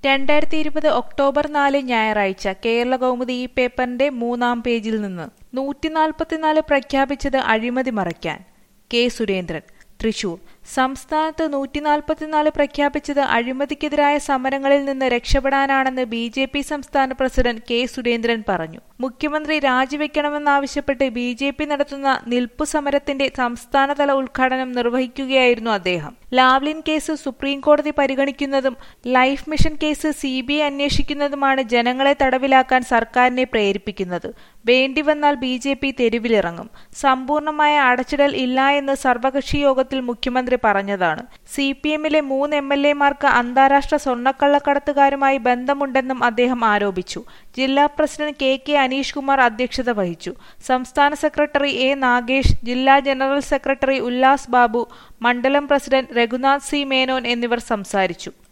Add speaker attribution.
Speaker 1: രണ്ടായിരത്തി ഇരുപത് ഒക്ടോബർ നാല് ഞായറാഴ്ച കേരള കൗമുദി ഈ പേപ്പറിന്റെ മൂന്നാം പേജിൽ നിന്ന് നൂറ്റിനാൽപ്പത്തിനാല് പ്രഖ്യാപിച്ചത് അഴിമതി മറയ്ക്കാൻ കെ സുരേന്ദ്രൻ തൃശൂർ സംസ്ഥാനത്ത് നൂറ്റിനാൽപ്പത്തിനാല് പ്രഖ്യാപിച്ചത് അഴിമതിക്കെതിരായ സമരങ്ങളിൽ നിന്ന് രക്ഷപ്പെടാനാണെന്ന് ബി ജെ പി സംസ്ഥാന പ്രസിഡന്റ് കെ സുരേന്ദ്രൻ പറഞ്ഞു മുഖ്യമന്ത്രി രാജിവെക്കണമെന്നാവശ്യപ്പെട്ട് ബി ജെ പി നടത്തുന്ന നിൽപ്പു സമരത്തിന്റെ സംസ്ഥാനതല ഉദ്ഘാടനം നിർവഹിക്കുകയായിരുന്നു അദ്ദേഹം ലാവ്ലിൻ കേസ് സുപ്രീം കോടതി പരിഗണിക്കുന്നതും life mission case C B I അന്വേഷിക്കുന്നതുമാണ് ജനങ്ങളെ തടവിലാക്കാൻ സർക്കാരിനെ പ്രേരിപ്പിക്കുന്നത് വേണ്ടിവന്നാൽ ബി ജെ പി തെരുവിലിറങ്ങും സമ്പൂർണമായ അടച്ചിടൽ ഇല്ല എന്ന് സർവകക്ഷി യോഗത്തിൽ മുഖ്യമന്ത്രി പറഞ്ഞതാണ് സി പി എമ്മിലെ മൂന്ന് എം എൽ എമാർക്ക് അന്താരാഷ്ട്ര സ്വർണ്ണക്കള്ളക്കടത്തുകാരുമായി ബന്ധമുണ്ടെന്നും അദ്ദേഹം ആരോപിച്ചു ജില്ലാ president K K Aneesh Kumar അധ്യക്ഷത വഹിച്ചു സംസ്ഥാന സെക്രട്ടറി എ നാഗേഷ് ജില്ലാ ജനറൽ സെക്രട്ടറി ഉല്ലാസ് ബാബു മണ്ഡലം പ്രസിഡന്റ് രഘുനാഥ് സി മേനോൻ എന്നിവർ സംസാരിച്ചു